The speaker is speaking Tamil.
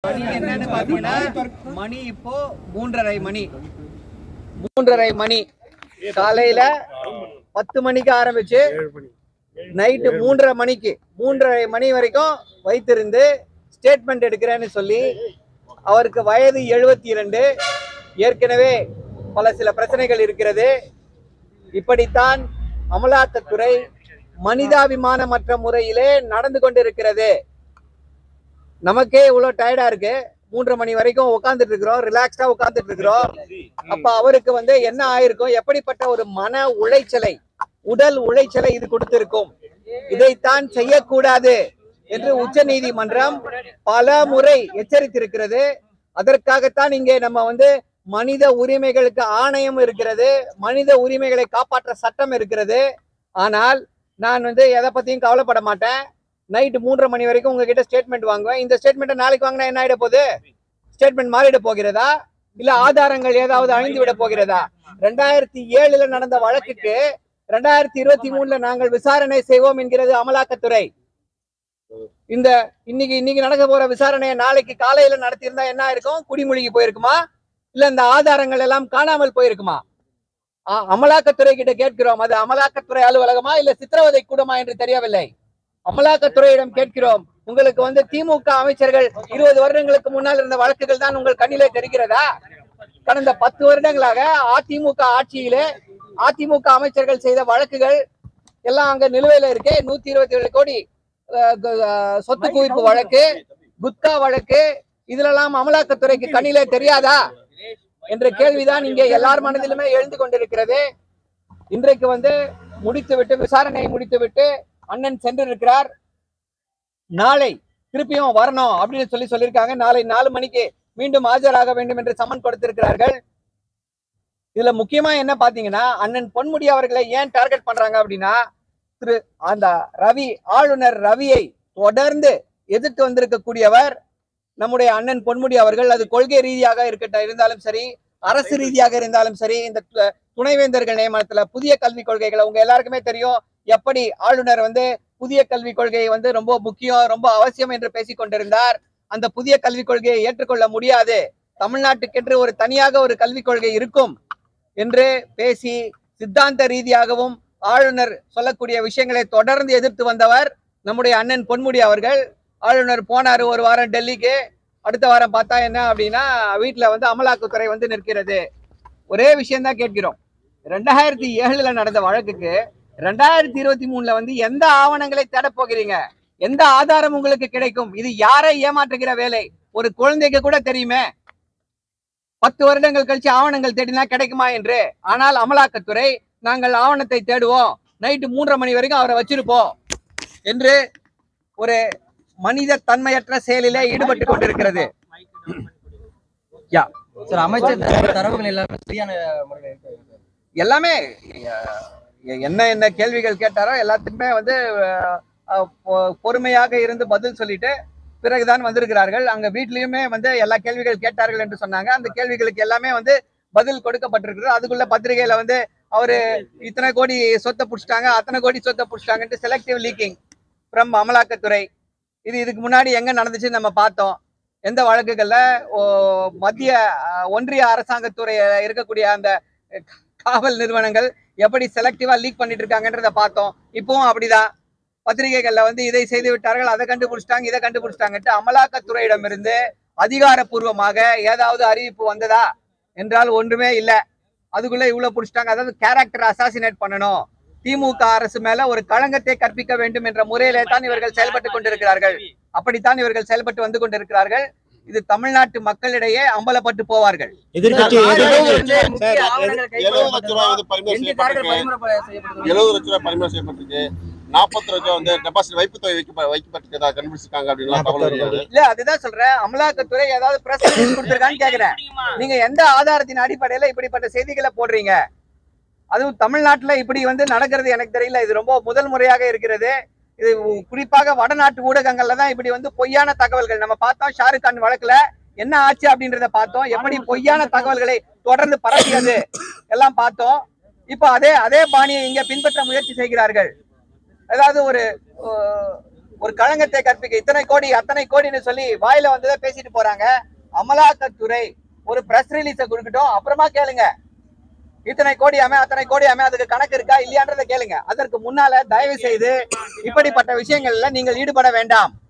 மணி என்னன்னு பாத்தீங்கன்னா மணி இப்போ மூன்றரை மணி மூன்றரை மணி காலையில பத்து மணிக்கு ஆரம்பிச்சு நைட்டு மூன்றரை மணிக்கு மூன்றரை மணி வரைக்கும் வைத்திருந்து ஸ்டேட்மெண்ட் எடுக்கிறேன்னு சொல்லி அவருக்கு வயது எழுபத்தி இரண்டு ஏற்கனவே பல சில பிரச்சனைகள் இருக்கிறது இப்படித்தான் அமலாக்கத்துறை மனிதாபிமானமற்ற முறையிலே நடந்து கொண்டிருக்கிறது நமக்கே இவ்வளவு டயர்டா இருக்கு மூன்றரை மணி வரைக்கும் உட்கார்ந்துட்டு இருக்கிறோம் ரிலாக்ஸ்டா உட்கார்ந்துட்டு இருக்கிறோம் அப்ப அவருக்கு வந்து என்ன ஆயிருக்கும் எப்படிப்பட்ட ஒரு மன உளைச்சலை உடல் உளைச்சலை இது கொடுத்திருக்கும் இதைத்தான் செய்யக்கூடாது என்று உச்ச நீதிமன்றம் பல முறை எச்சரித்திருக்கிறது அதற்காகத்தான் இங்கே நம்ம வந்து மனித உரிமைகளுக்கு ஆணையம் இருக்கிறது மனித உரிமைகளை காப்பாற்ற சட்டம் இருக்கிறது ஆனால் நான் வந்து எதை பத்தியும் கவலைப்பட மாட்டேன் நைட்டு மூன்றரை மணி வரைக்கும் உங்ககிட்ட ஸ்டேட்மெண்ட் வாங்குவேன் இந்த ஸ்டேட்மெண்ட்டை நாளைக்கு வாங்கினா என்ன ஆயிட போகுது ஸ்டேட்மெண்ட் மாறிட போகிறதா இல்ல ஆதாரங்கள் ஏதாவது அழிந்து விட போகிறதா ரெண்டாயிரத்தி ஏழுல நடந்த வழக்குக்கு ரெண்டாயிரத்தி இருபத்தி மூணுல நாங்கள் விசாரணை செய்வோம் என்கிறது அமலாக்கத்துறை இந்த இன்னைக்கு இன்னைக்கு நடக்க போற விசாரணையை நாளைக்கு காலையில நடத்தியிருந்தா என்ன இருக்கும் குடிமொழிக்கு போயிருக்குமா இல்ல இந்த ஆதாரங்கள் எல்லாம் காணாமல் போயிருக்குமா அ- அமலாக்கத்துறை கிட்ட கேட்கிறோம் அது அமலாக்கத்துறை அலுவலகமா இல்ல சித்திரவதை கூடமா என்று தெரியவில்லை அமலாக்கத்துறையிடம் கேட்கிறோம் உங்களுக்கு வந்து திமுக அமைச்சர்கள் இருபது வருடங்களுக்கு முன்னால் இருந்த வழக்குகள் தான் உங்கள் கண்ணிலே தெரிகிறதா கடந்த பத்து வருடங்களாக அதிமுக ஆட்சியிலே அதிமுக அமைச்சர்கள் செய்த வழக்குகள் எல்லாம் அங்க நிலுவையில இருக்கு நூத்தி இருபத்தி ஏழு கோடி அஹ், கு- அஹ், சொத்து குவிப்பு வழக்கு குட்கா வழக்கு இதுலெல்லாம் அமலாக்கத்துறைக்கு கண்ணிலே தெரியாதா என்ற கேள்விதான் இங்கே எல்லார் மனதிலுமே எழுந்து கொண்டிருக்கிறது இன்றைக்கு வந்து முடித்துவிட்டு விசாரணையை முடித்துவிட்டு அண்ணன் சென்றிருக்கிறார் நாளை திருப்பியும் வரணும் அப்படின்னு சொல்லி சொல்லியிருக்காங்க நாளை நாலு மணிக்கு மீண்டும் ஆஜராக வேண்டும் என்று சம்மன் கொடுத்திருக்கிறார்கள் இதுல முக்கியமா என்ன பாத்தீங்கன்னா அண்ணன் பொன்முடி அவர்களை ஏன் டார்கெட் பண்றாங்க அப்படின்னா திரு அந்த ரவி ஆளுநர் ரவியை தொடர்ந்து எதிர்த்து வந்திருக்கக்கூடியவர் நம்முடைய அண்ணன் பொன்முடி அவர்கள் அது கொள்கை ரீதியாக இருக்கட்டும் இருந்தாலும் சரி அரசு ரீதியாக இருந்தாலும் சரி இந்த து- துணைவேந்தர்கள் நியமனத்துல புதிய கல்விக் கொள்கைகளை உங்க எல்லாருக்குமே தெரியும் எப்படி ஆளுநர் வந்து புதிய கல்விக் கொள்கை வந்து ரொம்ப முக்கியம் ரொம்ப அவசியம் என்று பேசிக் கொண்டிருந்தார் அந்த புதிய கல்விக் கொள்கையை ஏற்றுக்கொள்ள முடியாது தமிழ்நாட்டுக்கென்று ஒரு தனியாக ஒரு கல்விக் கொள்கை இருக்கும் என்று பேசி சித்தாந்த ரீதியாகவும் ஆளுநர் சொல்லக்கூடிய விஷயங்களை தொடர்ந்து எதிர்த்து வந்தவர் நம்முடைய அண்ணன் பொன்முடி அவர்கள் ஆளுநர் போனாரு ஒரு வாரம் டெல்லிக்கு அடுத்த வாரம் பார்த்தா என்ன அப்படின்னா வீட்டுல வந்து அமலாக்கத்துறை வந்து நிற்கிறது ஒரே விஷயம் தான் கேட்கிறோம் ரெண்டாயிரத்தி ஏழுல நடந்த வழக்குக்கு ரெண்டாயிரத்தி இருபத்தி மூணுல வந்து எந்த ஆவணங்களை தேடப் போகிறீங்க எந்த ஆதாரம் உங்களுக்கு கிடைக்கும் இது யாரை ஏமாற்றுகிற வேலை ஒரு குழந்தைக்கு கூட தெரியுமே பத்து வருடங்கள் கழிச்சு ஆவணங்கள் தேடினா கிடைக்குமா என்று ஆனால் அமலாக்கத்துறை நாங்கள் ஆவணத்தை தேடுவோம் நைட்டு மூன்றரை மணி வரைக்கும் அவரை வச்சிருப்போம் என்று ஒரு மனித தன்மையற்ற செயலிலே ஈடுபட்டு கொண்டிருக்கிறது யா சார் அமைச்சர் தரப்பு தரவுகள் எல்லாமே சரியான முறையில் இருக்கு எல்லாமே அஹ், என்ன என்ன கேள்விகள் கேட்டாரோ எல்லாத்துக்குமே வந்து அஹ், பொ- பொறுமையாக இருந்து பதில் சொல்லிட்டு பிறகுதான் வந்திருக்கிறார்கள் அங்க வீட்லயுமே வந்து எல்லா கேள்விகள் கேட்டார்கள் என்று சொன்னாங்க அந்த கேள்விகளுக்கு எல்லாமே வந்து பதில் கொடுக்கப்பட்டிருக்கிறது அதுக்குள்ள பத்திரிகையில வந்து அவரு இத்தனை கோடி சொத்தை புடிச்சிட்டாங்க அத்தனை கோடி சொத்தை புடிச்சிட்டாங்கன்ட்டு செலக்டிவ் லீக்கிங் ஃப்ரம் அமலாக்கத்துறை இது இதுக்கு முன்னாடி எங்க நடந்துச்சுன்னு நம்ம பார்த்தோம் எந்த வழக்குகள்ல ஓ, மத்திய அஹ், ஒன்றிய அரசாங்கத்துறை இருக்கக்கூடிய அந்த காவல் நிறுவனங்கள் எப்படி செலக்டிவா லீக் பண்ணிட்டு இருக்காங்கன்றத பார்த்தோம் இப்பவும் அப்படிதான் பத்திரிகைகள்ல வந்து இதை செய்து விட்டார்கள் அதை கண்டுபிடிச்சிட்டாங்க இதை கண்டுபிடிச்சிட்டாங்கன்ட்டு அமலாக்கத்துறையிடமிருந்து அதிகாரப்பூர்வமாக ஏதாவது அறிவிப்பு வந்ததா என்றால் ஒன்றுமே இல்ல அதுக்குள்ள இவ்வளவு புடிச்சிட்டாங்க அதாவது கேரக்டர் அசாசினேட் பண்ணணும் திமுக அரசு மேல ஒரு களங்கத்தை கற்பிக்க வேண்டும் என்ற முறையிலே தான் இவர்கள் செயல்பட்டு கொண்டிருக்கிறார்கள் அப்படித்தான் இவர்கள் செயல்பட்டு வந்து கொண்டிருக்கிறார்கள் இது தமிழ்நாட்டு மக்களிடையே அம்பலப்பட்டு போவார்கள் எதிர்கட்சி எதிர்கட்சி முக்கிய ஆவணங்கள் எழுபது லட்ச ரூபாய் வந்து பறிமுதல் எந்த கார்கள் செய்யப்பட்டிருக்கு பறிமுறை செய்யப்பட்டிருக்கு எழுபது லட்ச ரூபாய் பறிமுதல் செய்யப்பட்டிருக்கு நாற்பத்தி லட்சம் வந்து டெபாசிட் வைப்பு தொகை வைக்க வைக்கப்பட்டிருக்கதா கண்டுபிடிச்சிருக்காங்க அப்படின்னு தகவல் வருகிறது இல்ல அதுதான் சொல்றேன் அமலாக்கத்துறை ஏதாவது பிரஸ் ரிலீஸ் கொடுத்திருக்கான்னு கேக்குறேன் நீங்க எந்த ஆதாரத்தின் அடிப்படையில இப்படிப்பட்ட செய்திகளை போடுறீங்க அதுவும் தமிழ்நாட்டுல இப்படி வந்து நடக்கிறது எனக்கு தெரியல இது ரொம்ப முதல் முறையாக இருக்கிறது இது உ- குறிப்பாக வடநாட்டு ஊடகங்கள்ல தான் இப்படி வந்து பொய்யான தகவல்கள் நம்ம பார்த்தோம் ஷாருக் கான் வழக்குல என்ன ஆச்சு அப்படின்றத பார்த்தோம் எப்படி பொய்யான தகவல்களை தொடர்ந்து பரப்பியது எல்லாம் பார்த்தோம் இப்போ அதே அதே பாணியை இங்க பின்பற்ற முயற்சி செய்கிறார்கள் அதாவது ஒரு அஹ், ஒரு களங்கத்தை கற்பிக்க இத்தனை கோடி அத்தனை கோடின்னு சொல்லி வாயில வந்ததை பேசிட்டு போறாங்க அமலாக்கத்துறை ஒரு பிரஸ் ரிலீஸ கொடுக்கட்டும் அப்புறமா கேளுங்க இத்தனை கோடியாமே அத்தனை கோடியாமே அதுக்கு கணக்கு இருக்கா இல்லையான்றதை கேளுங்க அதற்கு முன்னால தயவு செய்து இப்படிப்பட்ட விஷயங்கள்ல நீங்கள் ஈடுபட வேண்டாம்